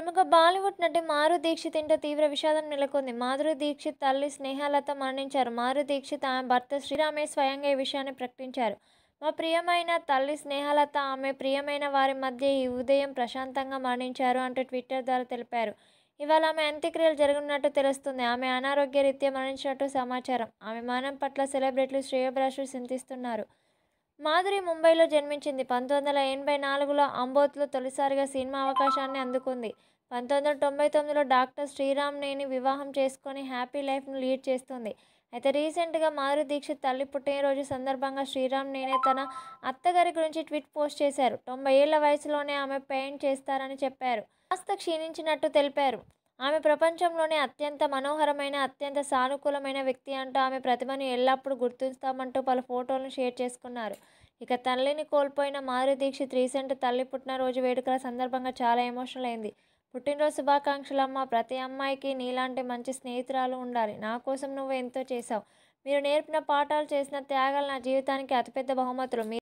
ప్రముఖ బాలీవుడ్ నటి మారు దీక్షిత్ ఇంట తీవ్ర విషాదం నెలకొంది మాధురి దీక్షిత్ తల్లి స్నేహలత మరణించారు మారు దీక్షిత్ ఆమె భర్త శ్రీరామే స్వయంగా ఈ విషయాన్ని ప్రకటించారు మా ప్రియమైన తల్లి స్నేహలత ఆమె ప్రియమైన వారి మధ్య ఈ ఉదయం ప్రశాంతంగా మరణించారు అంటూ ట్విట్టర్ ద్వారా తెలిపారు ఇవాళ ఆమె అంత్యక్రియలు జరగనున్నట్టు తెలుస్తుంది ఆమె అనారోగ్య రీత్యా మరణించినట్టు సమాచారం ఆమె మరణం పట్ల సెలబ్రిటీలు శ్రేయోభిలాషులు చింతిస్తున్నారు మాధురి ముంబైలో జన్మించింది పంతొమ్మిది వందల ఎనభై నాలుగులో అంబోత్లో తొలిసారిగా సినిమా అవకాశాన్ని అందుకుంది పంతొమ్మిది వందల తొంభై తొమ్మిదిలో డాక్టర్ శ్రీరామ్నేని వివాహం చేసుకొని హ్యాపీ లైఫ్ను లీడ్ చేస్తుంది అయితే రీసెంట్గా మాధురి దీక్షిత్ తల్లి పుట్టినరోజు సందర్భంగా శ్రీరామ్ నేనే తన అత్తగారి గురించి ట్వీట్ పోస్ట్ చేశారు తొంభై ఏళ్ల వయసులోనే ఆమె పెయింట్ చేస్తారని చెప్పారు కాస్త క్షీణించినట్టు తెలిపారు ఆమె ప్రపంచంలోనే అత్యంత మనోహరమైన అత్యంత సానుకూలమైన వ్యక్తి అంటూ ఆమె ప్రతిభను ఎల్లప్పుడూ గుర్తుంచుతామంటూ పలు ఫోటోలను షేర్ చేసుకున్నారు ఇక తల్లిని కోల్పోయిన మాధురి దీక్షిత్ రీసెంట్ తల్లి పుట్టినరోజు వేడుకల సందర్భంగా చాలా ఎమోషనల్ అయింది పుట్టినరోజు శుభాకాంక్షలు అమ్మ ప్రతి అమ్మాయికి నీలాంటి మంచి స్నేహితురాలు ఉండాలి నా కోసం నువ్వు ఎంతో చేశావు మీరు నేర్పిన పాఠాలు చేసిన త్యాగాలు నా జీవితానికి అతిపెద్ద బహుమతులు మీ